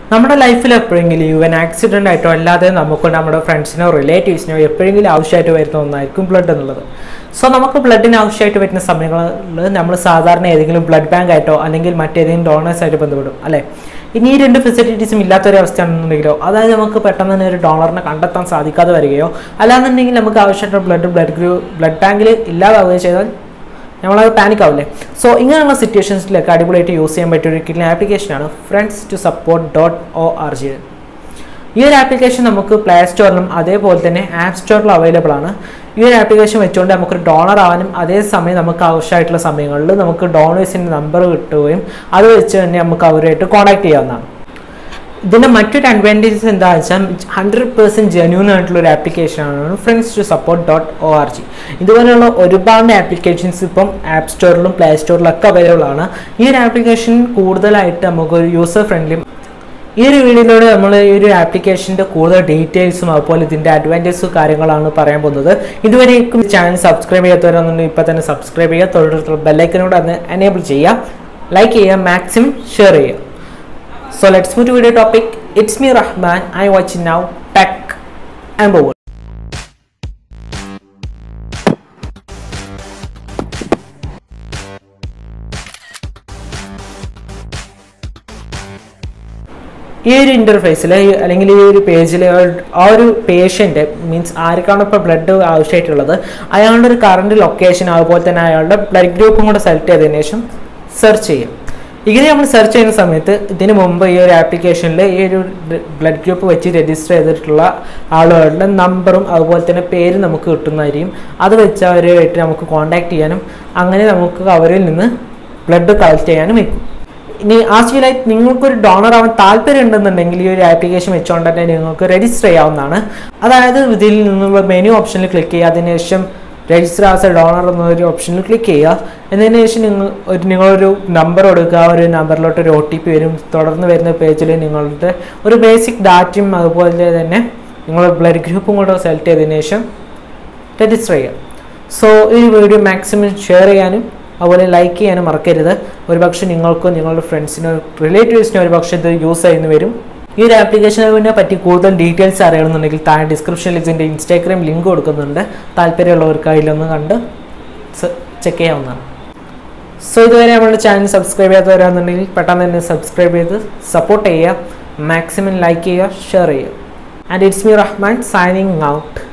നമ്മുടെ ലൈഫിൽ എപ്പോഴെങ്കിലും ഈവൻ ആക്സിഡൻ്റ് ആയിട്ടോ അല്ലാതെ നമുക്ക് നമ്മുടെ ഫ്രണ്ട്സിനോ റിലേറ്റീവ്സിനോ എപ്പോഴെങ്കിലും ആവശ്യമായിട്ട് വരുന്ന ഒന്നായിരിക്കും ബ്ലഡ് എന്നുള്ളത് സോ നമുക്ക് ബ്ലഡിന് ആവശ്യമായിട്ട് വരുന്ന സമയങ്ങളിൽ നമ്മൾ സാധാരണ ഏതെങ്കിലും ബ്ലഡ് ബാങ്ക് ആയിട്ടോ അല്ലെങ്കിൽ മറ്റേതെങ്കിലും ഡോണേഴ്സ് ആയിട്ട് ബന്ധപ്പെടും അല്ലേ ഇനി ഈ രണ്ട് ഫെസിലിറ്റീസും ഇല്ലാത്തൊരവസ്ഥയാണെന്നുണ്ടെങ്കിലോ അതായത് നമുക്ക് പെട്ടെന്ന് തന്നെ ഒരു ഡോണറിനെ കണ്ടെത്താൻ സാധിക്കാതെ വരികയോ അല്ലാന്നുണ്ടെങ്കിൽ നമുക്ക് ആവശ്യമായിട്ടുള്ള ബ്ലഡ് ബ്ലഡ് ഗ്രൂ ബ്ലഡ് ബാങ്കിൽ ഇല്ലാതാവുകയോ ചെയ്താൽ നമ്മളത് പാനിക് ആവില്ലേ സോ ഇങ്ങനെയുള്ള സിറ്റുവേഷൻസിലൊക്കെ അടിപൊളിയായിട്ട് യൂസ് ചെയ്യാൻ പറ്റിയ ഒരു കിഡ്നി ആപ്ലിക്കേഷനാണ് friends to support dot O R G ഈ ഒരു ആപ്ലിക്കേഷൻ നമുക്ക് പ്ലേ സ്റ്റോറിലും അതേപോലെ തന്നെ ആപ്പ് സ്റ്റോറിലും അവൈലബിൾ ആണ് ഈ ഒരു ആപ്ലിക്കേഷൻ വെച്ചുകൊണ്ട് നമുക്കൊരു ഡോണർ ആവാനും അതേസമയം നമുക്ക് ആവശ്യമായിട്ടുള്ള സമയങ്ങളിൽ നമുക്ക് ഡോണേഴ്സിൻ്റെ നമ്പർ കിട്ടുകയും അത് വെച്ച് തന്നെ നമുക്ക് അവരുമായിട്ട് കോൺടാക്ട് ചെയ്യാവുന്നതാണ് ഇതിൻ്റെ മറ്റൊരു അഡ്വാൻറ്റേജസ് എന്താണെന്ന് വെച്ചാൽ ഹൺഡ്രഡ് പേഴ്സൻറ്റ് ജെന്യൂൻ ആയിട്ടുള്ള ഒരു ആപ്ലിക്കേഷനാണ് friends to support dot O R G ഇതുപോലെയുള്ള ഒരുപാട് ആപ്ലിക്കേഷൻസ് ഇപ്പം ആപ്പ് സ്റ്റോറിലും പ്ലേ സ്റ്റോറിലും ഒക്കെ അവൈലബിൾ ആണ് ഈ ഒരു ആപ്ലിക്കേഷൻ കൂടുതലായിട്ട് നമുക്കൊരു യൂസർ ഫ്രണ്ട്ലി ഈ ഒരു വീഡിയോയിലൂടെ നമ്മൾ ഈ ഒരു ആപ്ലിക്കേഷൻ്റെ കൂടുതൽ ഡീറ്റെയിൽസും അതുപോലെ ഇതിൻ്റെ അഡ്വാൻറ്റേജസും കാര്യങ്ങളാണ് പറയാൻ പോകുന്നത് ഇതുവരേക്കും ചാനൽ സബ്സ്ക്രൈബ് ചെയ്യാത്തവരാണെന്നുണ്ടെങ്കിൽ ഇപ്പോൾ തന്നെ സബ്സ്ക്രൈബ് ചെയ്യുക തൊഴിലുള്ള ബെല്ലൈക്കനോട് അന്ന് എനേബിൾ ചെയ്യുക ലൈക്ക് ചെയ്യുക മാക്സിമം ഷെയർ ചെയ്യുക So let's move to video topic. It's me Rahman. I watching now Tech and Bowl. ഈ ഒരു ഇൻ്റർഫേസിൽ അല്ലെങ്കിൽ ഈ ഒരു പേജിൽ ആ ഒരു പേഷ്യൻ്റ് മീൻസ് ആർക്കാണ് ഇപ്പോൾ ബ്ലഡ് ആവശ്യമായിട്ടുള്ളത് അയാളുടെ ഒരു കറണ്ട് ലൊക്കേഷൻ അതുപോലെ തന്നെ അയാളുടെ ബ്ലഡ് ഗ്രൂപ്പും കൂടെ സെലക്ട് ചെയ്തതിന് ശേഷം സെർച്ച് ചെയ്യും ഇങ്ങനെ നമ്മൾ സെർച്ച് ചെയ്യുന്ന സമയത്ത് ഇതിനു മുമ്പ് ഈ ഒരു ആപ്ലിക്കേഷനിൽ ഈ ഒരു ബ്ലഡ് ഗ്രൂപ്പ് വെച്ച് രജിസ്റ്റർ ചെയ്തിട്ടുള്ള ആളുകളുടെ നമ്പറും അതുപോലെ തന്നെ പേരും നമുക്ക് കിട്ടുന്നതായിരിക്കും അത് വെച്ച് അവരുമായിട്ട് നമുക്ക് കോൺടാക്ട് ചെയ്യാനും അങ്ങനെ നമുക്ക് അവരിൽ നിന്ന് ബ്ലഡ് കളക്ട് ചെയ്യാനും വയ്ക്കും ഇനി ആക്ച്വലായി നിങ്ങൾക്കൊരു ഡോണർ ആവാൻ താല്പര്യം ഉണ്ടെന്നുണ്ടെങ്കിൽ ഈ ഒരു ആപ്ലിക്കേഷൻ വെച്ചുകൊണ്ട് തന്നെ നിങ്ങൾക്ക് രജിസ്റ്റർ ചെയ്യാവുന്നതാണ് അതായത് ഇതിൽ നിന്നുള്ള മെനു ഓപ്ഷനിൽ ക്ലിക്ക് ചെയ്യുക അതിനുശേഷം രജിസ്റ്റർ ആസ് എ ഡോണർ എന്നൊരു ഓപ്ഷനിൽ ക്ലിക്ക് ചെയ്യുക എന്നതിന് ശേഷം നിങ്ങൾ ഒരു നിങ്ങളൊരു നമ്പർ കൊടുക്കുക ഒരു നമ്പറിലോട്ട് ഒരു ഒ ടി പി വരും തുടർന്ന് വരുന്ന പേജിൽ നിങ്ങളുടെ ഒരു ബേസിക് ഡാറ്റയും അതുപോലെ തന്നെ നിങ്ങളുടെ ബ്ലഡ് ഗ്രൂപ്പും കൂടെ സെലക്ട് ചെയ്തതിന് ശേഷം രജിസ്റ്റർ ചെയ്യുക സോ ഈ വീഡിയോ മാക്സിമം ഷെയർ ചെയ്യാനും അതുപോലെ ലൈക്ക് ചെയ്യാനും മറക്കരുത് ഒരുപക്ഷെ നിങ്ങൾക്കോ നിങ്ങളുടെ ഫ്രണ്ട്സിനോ റിലേറ്റീവ്സിനോ ഒരുപക്ഷെ ഇത് യൂസ് ചെയ്യുന്നു വരും ഈ ഒരു ആപ്ലിക്കേഷനെ പറ്റി കൂടുതൽ ഡീറ്റെയിൽസ് അറിയണമെന്നുണ്ടെങ്കിൽ താഴെ ഡിസ്ക്രിപ്ഷനിൽ ഇതിൻ്റെ ഇൻസ്റ്റാഗ്രാം ലിങ്ക് കൊടുക്കുന്നുണ്ട് താല്പര്യമുള്ളവർക്ക് അതിലൊന്ന് കണ്ട് ചെക്ക് ചെയ്യാവുന്നതാണ് സോ ഇതുവരെ നമ്മുടെ ചാനൽ സബ്സ്ക്രൈബ് ചെയ്യാത്തവരാണെന്നുണ്ടെങ്കിൽ പെട്ടെന്ന് തന്നെ സബ്സ്ക്രൈബ് ചെയ്ത് സപ്പോർട്ട് ചെയ്യുക മാക്സിമം ലൈക്ക് ചെയ്യുക ഷെയർ ചെയ്യുക and it's me Rahman signing out